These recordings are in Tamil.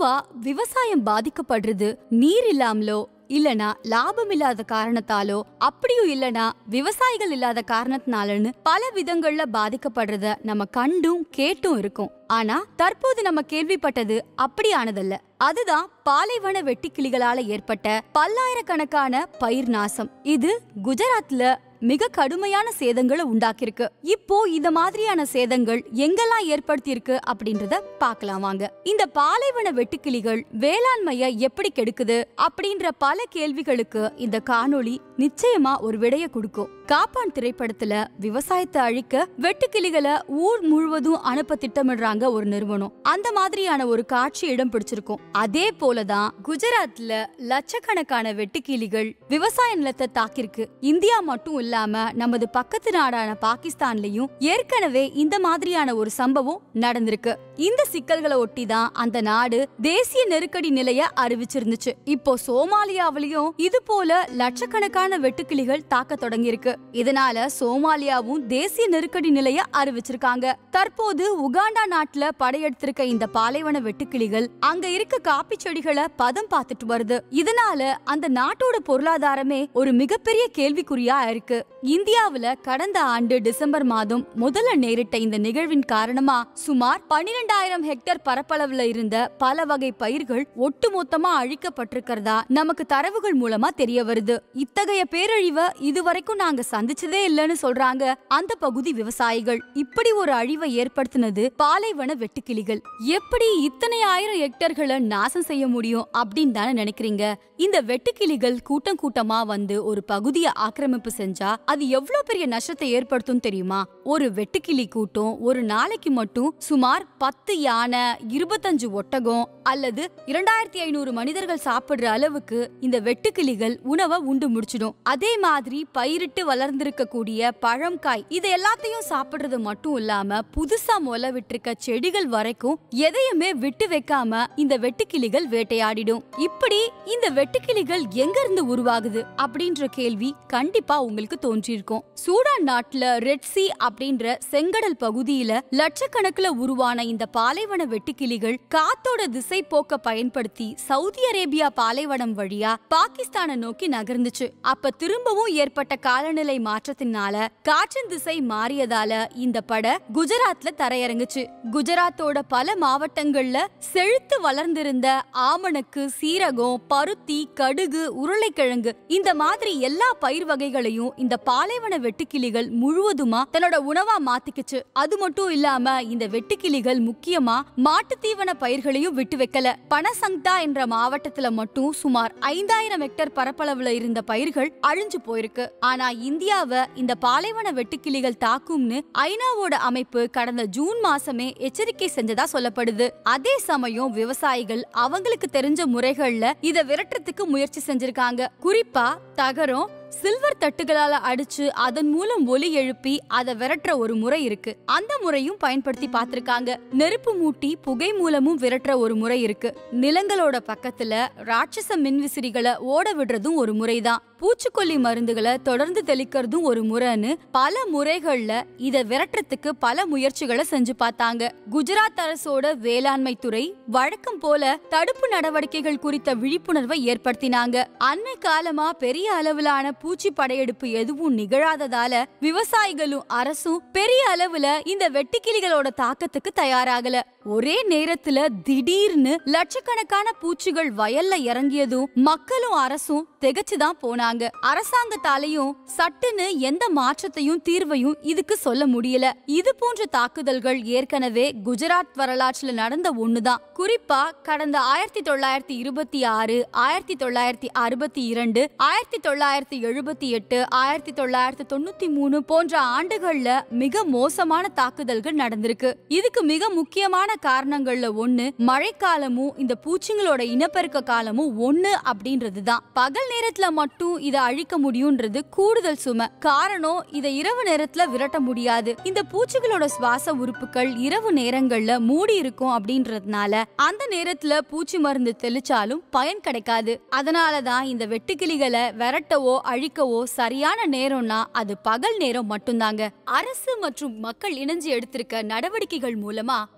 பொதுவா விவசாயம் பாதிக்கப்படுறது நீர் இல்லாமலோ இல்லனா லாபம் இல்லாத காரணத்தாலோ அப்படியும் இல்லனா விவசாயிகள் இல்லாத காரணத்தினாலன்னு பல விதங்கள்ல பாதிக்கப்படுறத நம்ம கண்டும் கேட்டும் இருக்கோம் ஆனா தற்போது நம்ம கேள்விப்பட்டது அப்படியானதல்ல அதுதான் பாலைவன வெட்டுக்கிளிகளால ஏற்பட்ட பல்லாயிரக்கணக்கான பயிர் நாசம் இது குஜராத்ல மிக கடுமையான சேதங்களை உண்டாக்கியிருக்கு இப்போ இந்த மாதிரியான சேதங்கள் எங்கெல்லாம் ஏற்படுத்தியிருக்கு அப்படின்றத பார்க்கலாம் வாங்க இந்த பாலைவன வெட்டுக்கிளிகள் வேளாண்மைய எப்படி கெடுக்குது அப்படின்ற பல கேள்விகளுக்கு இந்த காணொளி நிச்சயமா ஒரு விடைய கொடுக்கும் காப்பான் திரைப்படத்துல விவசாயத்தை அழிக்க வெட்டுக்கிளிகளை ஊர் முழுவதும் அனுப்ப திட்டமிடுறாங்க ஒரு நிறுவனம் அந்த மாதிரியான ஒரு காட்சி இடம் பிடிச்சிருக்கும் அதே போலதான் குஜராத்ல லட்சக்கணக்கான வெட்டுக்கிளிகள் விவசாய நிலத்தை தாக்கிருக்கு இந்தியா மட்டும் இல்லாம நமது பக்கத்து நாடான பாகிஸ்தான்லயும் ஏற்கனவே இந்த மாதிரியான ஒரு சம்பவம் நடந்திருக்கு இந்த சிக்கல்களை ஒட்டி தான் அந்த நாடு தேசிய நெருக்கடி நிலைய அறிவிச்சிருந்துச்சு இப்போ சோமாலியாவிலயும் இது போல லட்சக்கணக்கான வெட்டுக்கிளிகள் தாக்க தொடங்கியிருக்கு இதனால சோமாலியாவும் தேசிய நெருக்கடி நிலைய அறிவிச்சிருக்காங்க தற்போது உகாண்டா நாட்டுல படையெடுத்திருக்க இந்த பாலைவன வெட்டுக்கிளிகள் அங்க இருக்க காப்பி செடிகளை பதம் பார்த்துட்டு வருது இதனால அந்த நாட்டோட பொருளாதாரமே ஒரு மிகப்பெரிய கேள்விக்குறியா இருக்கு இந்தியாவுல கடந்த ஆண்டு டிசம்பர் மாதம் முதல்ல நேரிட்ட இந்த நிகழ்வின் காரணமா சுமார் பன்னிரெண்டாயிரம் ஹெக்டேர் பரப்பளவுல இருந்த பல வகை பயிர்கள் ஒட்டுமொத்தமா அழிக்கப்பட்டிருக்கிறதா நமக்கு தரவுகள் மூலமா தெரிய வருது இத்தகைய பேரழிவை இதுவரைக்கும் நாங்க சந்திச்சதே இல்லைன்னு சொல்றாங்க அந்த பகுதி விவசாயிகள் இப்படி ஒரு அழிவை ஏற்படுத்தினது பாலைவன வெட்டுக்கிளிகள் எப்படி இத்தனை ஆயிரம் ஹெக்டர்களை நாசம் செய்ய முடியும் அப்படின்னு தானே நினைக்கிறீங்க இந்த வெட்டுக்கிளிகள் கூட்டம் கூட்டமா வந்து ஒரு பகுதியை ஆக்கிரமிப்பு செஞ்சா அது எவ்வளவு பெரிய நஷ்டத்தை ஏற்படுத்தும் தெரியுமா ஒரு வெட்டுக்கிளி கூட்டம் ஒரு நாளைக்கு மட்டும் சுமார் பத்து யானை இருபத்தஞ்சு ஒட்டகம் அல்லது இரண்டாயிரத்தி ஐநூறு மனிதர்கள் சாப்பிடுற அளவுக்கு இந்த வெட்டுக்கிளிகள் உணவை உண்டு முடிச்சிடும் அதே மாதிரி பயிரிட்டு வளர்ந்திருக்க கூடிய பழம் காய் இது எல்லாத்தையும் சாப்பிடுறது மட்டும் இல்லாம புதுசா முளை விட்டிருக்க செடிகள் வரைக்கும் எதையுமே விட்டு வைக்காம இந்த வெட்டுக்கிளிகள் வேட்டையாடிடும் இப்படி இந்த வெட்டுக்கிளிகள் எங்க இருந்து உருவாகுது அப்படின்ற கேள்வி கண்டிப்பா உங்களுக்கு தோன்றியிருக்கும் சூடான் நாட்டுல ரெட் சி அப்படின்ற செங்கடல் பகுதியில லட்சக்கணக்குல உருவான இந்த பாலைவன வெட்டுக்கிளிகள் காத்தோட திசை போக்க பயன்படுத்தி சவுதி அரேபியா பாலைவனம் வழியா பாகிஸ்தானை நோக்கி நகர்ந்துச்சு அப்ப திரும்பவும் ஏற்பட்ட காலநிலை மாற்றத்தினால காற்றின் திசை மாறியதால இந்த படை குஜராத்ல தரையிறங்குச்சு குஜராத்தோட பல மாவட்டங்கள்ல செழித்து வளர்ந்திருந்த ஆமணக்கு சீரகம் பருத்தி கடுகு உருளைக்கிழங்கு இந்த மாதிரி எல்லா பயிர் வகைகளையும் இந்த பாலைவன வெட்டுக்கிளிகள் முழுவதுமா தன்னோட உணவா மாத்திக்குச்சு அது மட்டும் இல்லாம இந்த வெட்டுக்கிளிகள் முக்கியமா மாட்டு தீவன பயிர்களையும் விட்டு வைக்கல பனசங்டா என்ற மாவட்டத்துல மட்டும் சுமார் ஐந்தாயிரம் ஹெக்டேர் பரப்பளவுல இருந்த பயிர்கள் அழிஞ்சு போயிருக்கு ஆனா இந்தியாவை இந்த பாலைவன வெட்டுக்கிளிகள் தாக்கும்னு ஐநாவோட அமைப்பு கடந்த ஜூன் மாசமே எச்சரிக்கை செஞ்சதா சொல்லப்படுது அதே சமயம் விவசாயிகள் அவங்களுக்கு தெரிஞ்ச முறைகள்ல இத விரட்டுறதுக்கு முயற்சி செஞ்சிருக்காங்க குறிப்பா தகரம் சில்வர் தட்டுகளால அடிச்சு அதன் மூலம் ஒலி எழுப்பி அதை விரட்டுற ஒரு முறை இருக்கு அந்த முறையும் பயன்படுத்தி பார்த்திருக்காங்க நெருப்பு மூட்டி புகை மூலமும் விரட்டுற ஒரு முறை இருக்கு நிலங்களோட பக்கத்துல ராட்சச மின்விசிறிகளை ஓட விடுறதும் ஒரு முறைதான் பூச்சிக்கொல்லி மருந்துகளை தொடர்ந்து தெளிக்கிறதும் ஒரு முறைன்னு பல முறைகள்ல இத விரட்டுறதுக்கு பல முயற்சிகளை செஞ்சு பார்த்தாங்க குஜராத் அரசோட வேளாண்மை துறை வழக்கம் போல தடுப்பு நடவடிக்கைகள் குறித்த விழிப்புணர்வை ஏற்படுத்தினாங்க அண்மை காலமா பெரிய அளவிலான பூச்சி படையெடுப்பு எதுவும் நிகழாததால விவசாயிகளும் அரசும் பெரிய அளவுல இந்த வெட்டுக்கிளிகளோட தாக்கத்துக்கு தயாராகல ஒரே நேரத்துல திடீர்னு லட்சக்கணக்கான பூச்சிகள் வயல்ல இறங்கியதும் மக்களும் அரசும் திகச்சுதான் போனாங்க அரசாங்கத்தாலையும் சட்டுன்னு எந்த மாற்றத்தையும் தீர்வையும் இதுக்கு சொல்ல முடியல இது போன்ற தாக்குதல்கள் ஏற்கனவே குஜராத் வரலாற்றுல நடந்த ஒண்ணுதான் குறிப்பா கடந்த ஆயிரத்தி தொள்ளாயிரத்தி இருபத்தி ஆறு ஆயிரத்தி தொள்ளாயிரத்தி அறுபத்தி இரண்டு ஆயிரத்தி தொள்ளாயிரத்தி எழுபத்தி எட்டு ஆயிரத்தி தொள்ளாயிரத்தி தொண்ணூத்தி மூணு போன்ற ஆண்டுகள்ல மிக மோசமான தாக்குதல்கள் நடந்திருக்கு இதுக்கு மிக முக்கியமான காரணங்கள்ல ஒண்ணு மழைக்காலமும் இந்த பூச்சிங்களோட இனப்பெருக்க காலமும் ஒண்ணு அப்படின்றதுதான் பகல் நேரத்துல மட்டும் இத அழிக்க முடியும்ன்றது கூடுதல் சுமை காரணம் இத இரவு நேரத்துல விரட்ட முடியாது இந்த பூச்சிகளோட சுவாச உறுப்புகள் இரவு நேரங்கள்ல மூடி இருக்கும் அப்படின்றதுனால அந்த நேரத்துல பூச்சி மருந்து தெளிச்சாலும் பயன் கிடைக்காது அதனாலதான் இந்த வெட்டுக்கிளிகளை விரட்டவோ அழிக்கவோ சரியான நேரம்னா அது பகல் நேரம் மட்டும்தாங்க அரசு மற்றும் மக்கள் இணைஞ்சு எடுத்திருக்க நடவடிக்கைகள் மூலமா குஜராத்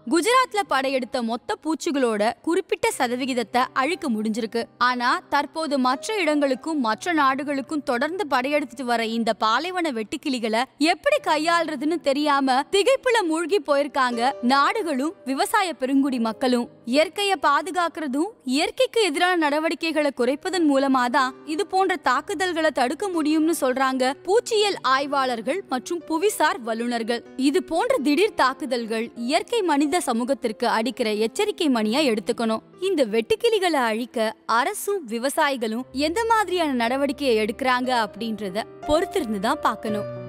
குஜராத்ல படையெடுத்த மொத்த பூச்சிகளோட குறிப்பிட்ட சதவிகிதத்தை அழிக்க முடிஞ்சிருக்கு ஆனா தற்போது மற்ற இடங்களுக்கும் மற்ற நாடுகளுக்கும் தொடர்ந்து படையெடுத்துட்டு வர இந்த பாலைவன வெட்டுக்கிளிகளை எப்படி கையாள்றதுன்னு தெரியாம திகைப்புல மூழ்கி போயிருக்காங்க நாடுகளும் விவசாய பெருங்குடி மக்களும் இயற்கையை பாதுகாக்கிறதும் இயற்கைக்கு எதிரான நடவடிக்கைகளை குறைப்பதன் மூலமா தான் இது போன்ற தாக்குதல்களை தடுக்க முடியும்னு சொல்றாங்க பூச்சியியல் ஆய்வாளர்கள் மற்றும் புவிசார் வல்லுநர்கள் இது போன்ற திடீர் தாக்குதல்கள் இயற்கை மனித சமூகத்திற்கு அடிக்கிற எச்சரிக்கை மணியா எடுத்துக்கணும் இந்த வெட்டுக்கிளிகளை அழிக்க அரசும் விவசாயிகளும் எந்த மாதிரியான நடவடிக்கையை எடுக்கிறாங்க அப்படின்றத பொறுத்திருந்து தான் பார்க்கணும்